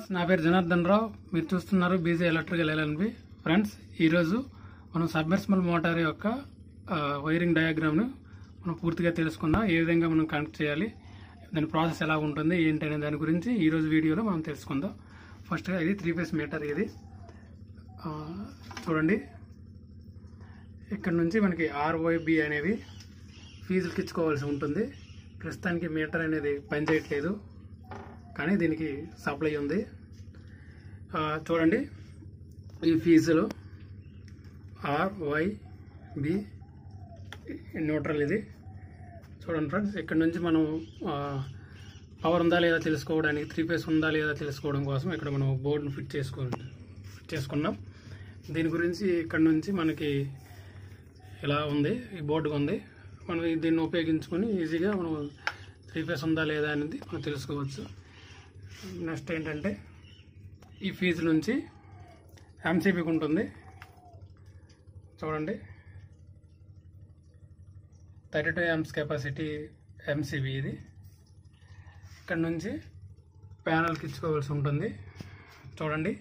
నా పేరు జనార్దన్ రావు మీరు చూస్తున్నారు బీజే ఎలక్ట్రికల్ ఎల్ఎన్బి ఫ్రెండ్స్ ఈరోజు మనం సబ్మెర్సిబుల్ మోటార్ యొక్క ఆ, వైరింగ్ డయాగ్రామ్ను మనం పూర్తిగా తెలుసుకుందాం ఏ విధంగా మనం కనెక్ట్ చేయాలి దాని ప్రాసెస్ ఎలా ఉంటుంది ఏంటి అనే దాని గురించి ఈరోజు వీడియోలో మనం తెలుసుకుందాం ఫస్ట్గా ఇది త్రీ ఫేస్ మీటర్ ఇది ఆ, చూడండి ఇక్కడ నుంచి మనకి ఆర్ఓబి అనేవి ఫీజులకి ఇచ్చుకోవాల్సి ఉంటుంది ప్రస్తుతానికి మీటర్ అనేది పనిచేయట్లేదు కానీ దీనికి సప్లై ఉంది ఆ, చూడండి ఈ ఫీజులు ఆర్ వై బి న్యూట్రల్ ఇది చూడండి ఫ్రెండ్స్ ఇక్కడ నుంచి మనం పవర్ ఉందా లేదా తెలుసుకోవడానికి త్రీ ఫేస్ ఉందా లేదా తెలుసుకోవడం కోసం ఇక్కడ మనం బోర్డును ఫిట్ చేసుకో ఫిట్ చేసుకున్నాం దీని గురించి ఇక్కడ నుంచి మనకి ఇలా ఉంది ఈ బోర్డు ఉంది మనం దీన్ని ఉపయోగించుకొని ఈజీగా మనం త్రీ ఫేస్ ఉందా లేదా అనేది మనం తెలుసుకోవచ్చు నెక్స్ట్ ఏంటంటే ఈ ఫీజు నుంచి ఎంసీబీకి ఉంటుంది చూడండి thirty two amps capacity MCB ఇది ఇక్కడ నుంచి ప్యానల్కి ఇచ్చుకోవాల్సి ఉంటుంది చూడండి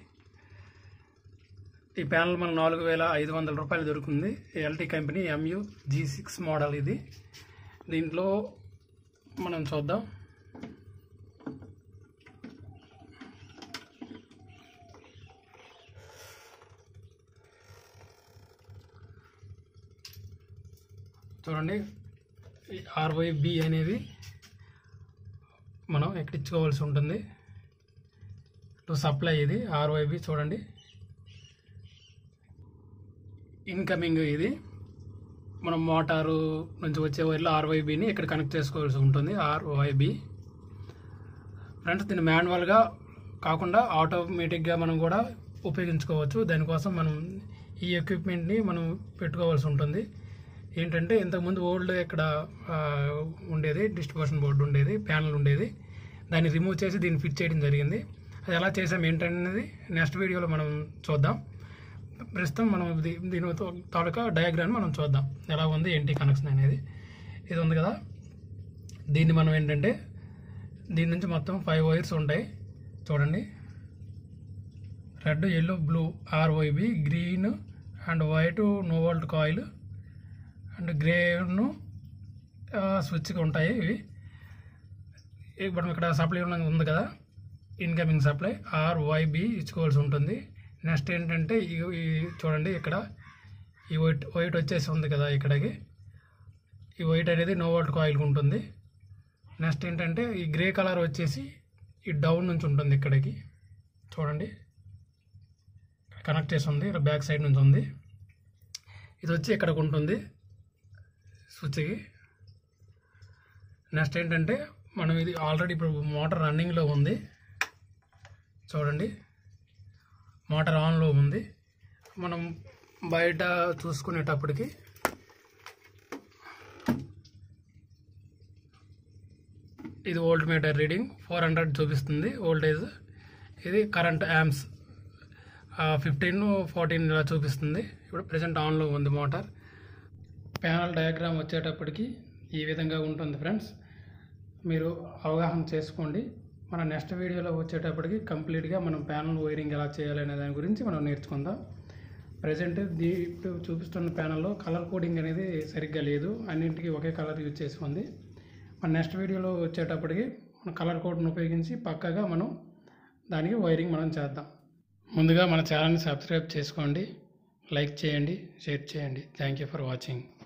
ఈ ప్యానల్ మనకు నాలుగు వేల ఐదు వందల రూపాయలు దొరుకుతుంది LT company MU G six model ఇది దీంట్లో మనం చూద్దాం చూడండి ఆర్వైబి అనేది మనం ఎక్కించుకోవాల్సి ఉంటుంది టు సప్లై ఇది ఆర్వైబి చూడండి ఇన్కమింగ్ ఇది మనం మోటారు నుంచి వచ్చే వైర్లో ఆర్వైబిని ఇక్కడ కనెక్ట్ చేసుకోవాల్సి ఉంటుంది ఆర్వైబి ఫ్రెండ్స్ దీన్ని మాన్యువల్గా కాకుండా ఆటోమేటిక్గా మనం కూడా ఉపయోగించుకోవచ్చు దానికోసం మనం ఈ ఎక్విప్మెంట్ని మనం పెట్టుకోవాల్సి ఉంటుంది ఏంటంటే ఇంతకుముందు ఓల్డ్ ఇక్కడ ఆ, ఉండేది డిస్ట్రిబ్యూషన్ బోర్డు ఉండేది ప్యానల్ ఉండేది దాన్ని రిమూవ్ చేసి దీన్ని ఫిట్ చేయడం జరిగింది అది ఎలా చేసాం ఏంటనేది నెక్స్ట్ వీడియోలో మనం చూద్దాం ప్రస్తుతం మనం దీ- దీని తో- తాలూకా డయాగ్రామ్ మనం చూద్దాం ఎలా ఉంది ఏంటి కనెక్షన్ అనేది ఇది ఉంది కదా దీన్ని మనం ఏంటంటే దీని నుంచి మొత్తం ఫైవ్ వైర్స్ ఉంటాయి చూడండి red yellow blue RYB green and white no volt coil and గ్రేను స్విచ్గా ఉంటాయి ఇవి ఇప్పుడు ఇక్కడ సప్లై ఉన్నది ఉంది కదా ఇన్కమింగ్ సప్లై ఆర్ వైబి ఇచ్చుకోవాల్సి ఉంటుంది నెక్స్ట్ ఏంటంటే ఈ ఈ చూడండి ఇక్కడ ఈ వైట్ వైట్ వచ్చేసి ఉంది కదా ఇక్కడికి ఈ వైట్ అనేది నో వోల్ట్ కాయిల్ ఉంటుంది నెక్స్ట్ ఏంటంటే ఈ గ్రే కలర్ వచ్చేసి ఈ డౌన్ నుంచి ఉంటుంది ఇక్కడికి చూడండి కనెక్ట్ చేసి ఉంది ఇక్కడ బ్యాక్ సైడ్ నుంచి ఉంది ఇది వచ్చి ఇక్కడికి ఉంటుంది స్విచ్కి నెక్స్ట్ ఏంటంటే మనం ఇది ఆల్రెడీ ఇప్పుడు మోటార్ రన్నింగ్లో ఉంది చూడండి మోటార్ ఆన్లో ఉంది మనం బయట చూసుకునేటప్పటికి ఇది volt meter reading four hundred చూపిస్తుంది వోల్టేజ్ ఇది కరెంట్ యామ్స్ ఫిఫ్టీన్ ఫోర్టీన్ ఇలా చూపిస్తుంది ఇప్పుడు ప్రజెంట్ ఆన్లో ఉంది మోటార్ ప్యానల్ డయాగ్రామ్ వచ్చేటప్పటికి ఈ విధంగా ఉంటుంది ఫ్రెండ్స్ మీరు అవగాహన చేసుకోండి మన నెక్స్ట్ వీడియోలో వచ్చేటప్పటికి కంప్లీట్గా మనం ప్యానల్ వైరింగ్ ఎలా చేయాలనే దాని గురించి మనం నేర్చుకుందాం ప్రజెంట్ దీ ఇప్పుడు చూపిస్తున్న ప్యానల్లో కలర్ కోడింగ్ అనేది సరిగ్గా లేదు అన్నింటికి ఒకే కలర్ యూజ్ చేసి ఉంది మన నెక్స్ట్ వీడియోలో వచ్చేటప్పటికి మన కలర్ కోడ్ను ఉపయోగించి పక్కగా మనం దానికి వైరింగ్ మనం చేద్దాం ముందుగా మన ఛానల్ని సబ్స్క్రైబ్ చేసుకోండి లైక్ చేయండి షేర్ చేయండి థ్యాంక్ యూ ఫర్ వాచింగ్